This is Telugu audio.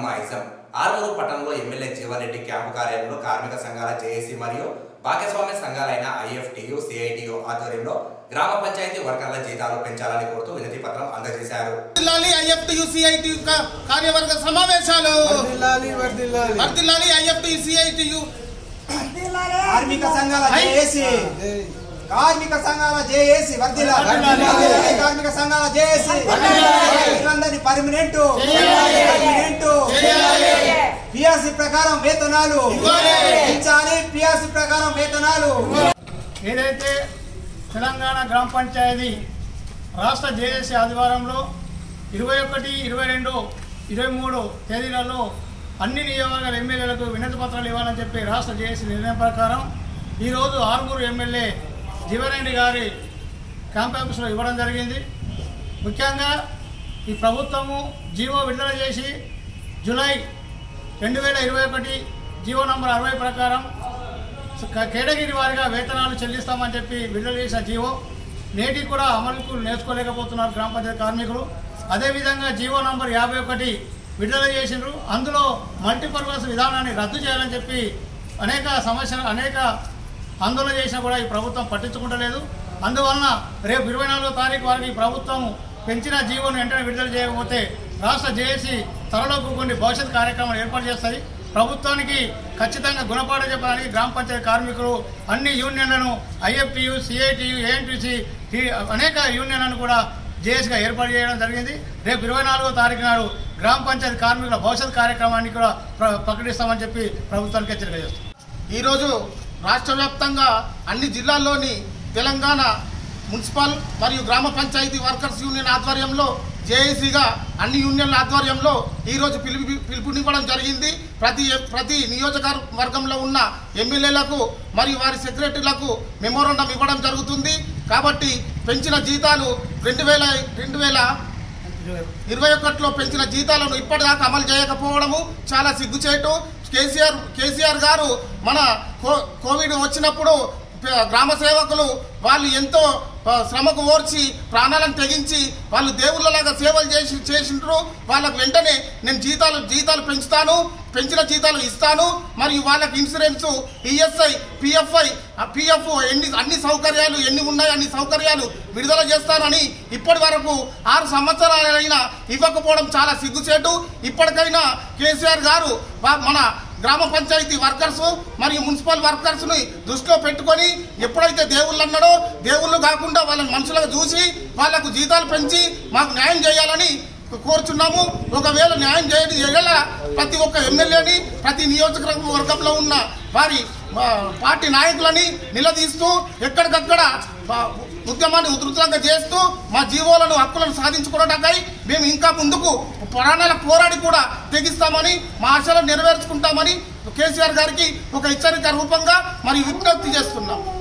అమ్మాయిజం ఆర్మూరు పట్టణంలో ఎమ్మెల్యే జీవన్రెడ్డి క్యాంపు కార్యాలయంలో కార్మిక సంఘాల జేఏసీ మరియు భాగస్వామ్య సంఘాలైన ఐఎఫ్టియు సిఐటియు ఆధ్వర్యంలో గ్రామ పంచాయతీ వర్కర్ల జీతాలు పెంచాలని కోరుతూ వినతి పత్రం అందజేశారు వర్ధిల్లాలి ఐఎఫ్టి సిఐటి కార్యవర్గ సమావేశాలు వర్ధిల్లాలి వర్ధిల్లాలి వర్ధిల్లాలి ఐఎఫ్టి సిఐటియు కార్మిక సంఘాల హై. జేఏసీ కార్మిక సంఘాల జేఏసీ వర్ధిల్ల వర్ధిల్లాలి. కార్మిక సంఘాల జేఏసీ వీళ్ళందరినీ పర్మనెంట్ పర్మనెంట్ పిఆర్సీ ప్రకారం వేతనాలు ఇవ్వాలి. పెంచాలి పిఆర్సీ ప్రకారం వేతనాలు ఏదైతే తెలంగాణ గ్రామ పంచాయతీ రాష్ట్ర జేఏసీ ఆదివారంలో ఇరవై ఒకటి ఇరవై రెండు ఇరవై మూడు తేదీలలో అన్ని నియోజకవర్గాల ఎమ్మెల్యేలకు వినతి పత్రాలు ఇవ్వాలని చెప్పి రాష్ట్ర జేఏసీ నిర్ణయం ప్రకారం ఈరోజు ఆరుగురు ఎమ్మెల్యే జీవరెడ్డి గారి క్యాంప్ ఆఫీసులో ఇవ్వడం జరిగింది ముఖ్యంగా ఈ ప్రభుత్వము జీవో విడుదల చేసి జూలై రెండు వేల ఇరవై ఒకటి జీవో నంబర్ అరవై ప్రకారం క- కేటగిరీ వారిగా వేతనాలు చెల్లిస్తామని చెప్పి విడుదల చేసిన జీవో నేటికి కూడా అమలుకు నేర్చుకోలేకపోతున్నారు గ్రామ పంచాయతీ కార్మికులు అదేవిధంగా జీవో నంబర్ యాభై ఒకటి విడుదల చేసిండ్రు అందులో మల్టీపర్పస్ విధానాన్ని రద్దు చేయాలని చెప్పి అనేక సమస్యలు అనేక ఆందోళన చేసినా కూడా ఈ ప్రభుత్వం పట్టించుకుంటలేదు అందువలన రేపు ఇరవై నాలుగో తారీఖు వరకు ఈ ప్రభుత్వం పెంచిన జీవోను వెంటనే విడుదల చేయకపోతే రాష్ట్ర జేఏసీ త్వరలో కొన్ని భవిష్యత్ కార్యక్రమాలు ఏర్పాటు చేస్తాయి ప్రభుత్వానికి ఖచ్చితంగా గుణపాఠం చెప్పడానికి గ్రామ పంచాయతీ కార్మికులు అన్ని యూనియన్లను ఐఎఫ్టియు సిఐటియు ఏఎన్టీసీ అనేక యూనియన్లను కూడా జేఏసీగా ఏర్పాటు చేయడం జరిగింది రేపు ఇరవై నాలుగో తారీఖు నాడు గ్రామ పంచాయతీ కార్మికుల భవిష్యత్ కార్యక్రమాన్ని కూడా ప్ర- ప్రకటిస్తామని చెప్పి ప్రభుత్వానికి హెచ్చరిక చేస్తాం ఈరోజు రాష్ట్ర వ్యాప్తంగా అన్ని జిల్లాల్లోని తెలంగాణ మున్సిపల్ మరియు గ్రామ పంచాయతీ వర్కర్స్ యూనియన్ ఆధ్వర్యంలో జేఏసీగా అన్ని యూనియన్ల ఆధ్వర్యంలో ఈరోజు పిలుపు పిలుపునివ్వడం జరిగింది ప్రతి ప్రతి నియోజకవర్గంలో ఉన్న ఎమ్మెల్యేలకు మరియు వారి సెక్రటరీలకు మెమోరండం ఇవ్వడం జరుగుతుంది కాబట్టి పెంచిన జీతాలు రెండు వేల రెండు వేల ఇరవై ఒకటిలో పెంచిన జీతాలను ఇప్పటిదాకా అమలు చేయకపోవడము చాలా సిగ్గుచేటు కేసీఆర్ కేసీఆర్ గారు మన కో- కోవిడ్ వచ్చినప్పుడు ప- గ్రామ సేవకులు వాళ్ళు ఎంతో ఆ, శ్రమకు ఓర్చి ప్రాణాలను తెగించి వాళ్ళు దేవుళ్ళలాగా సేవలు చేసి చేసిండ్రు వాళ్ళకు వెంటనే నేను జీతాలు జీతాలు పెంచుతాను పెంచిన జీతాలు ఇస్తాను మరియు వాళ్ళకి ఇన్సూరెన్స్ ఈఎస్ఐ పిఎఫ్ఐ పిఎఫ్ ఎన్ని అన్ని సౌకర్యాలు ఎన్ని ఉన్నాయి అన్ని సౌకర్యాలు విడుదల చేస్తానని ఇప్పటి వరకు ఆరు సంవత్సరాలైనా ఇవ్వకపోవడం చాలా సిగ్గుచేటు ఇప్పటికైనా కేసీఆర్ గారు వా- మన గ్రామ పంచాయతీ వర్కర్స్ మరియు మున్సిపల్ వర్కర్స్ ని దృష్టిలో పెట్టుకొని ఎప్పుడైతే దేవుళ్ళు అన్నాడో దేవుళ్ళు కాకుండా వాళ్ళని మనుషులుగా చూసి వాళ్ళకు జీతాలు పెంచి మాకు న్యాయం చేయాలని కోరుచున్నాము ఒకవేళ న్యాయం చేయడం చేయగల ప్రతి ఒక్క ఎమ్మెల్యేని ప్రతి నియోజకవర్గంలో ఉన్న వారి ఆ, పార్టీ నాయకులని నిలదీస్తూ ఎక్కడికక్కడ ఆ, ఉద్యమాన్ని ఉధృతంగా చేస్తూ మా జీవోలను హక్కులను సాధించుకోవడానికై మేము ఇంకా ముందుకు ప్రాణాల పోరాడి కూడా తెగిస్తామని మా ఆశలను నెరవేర్చుకుంటామని కేసీఆర్ గారికి ఒక హెచ్చరిక రూపంగా మరియు విజ్ఞప్తి చేస్తున్నాం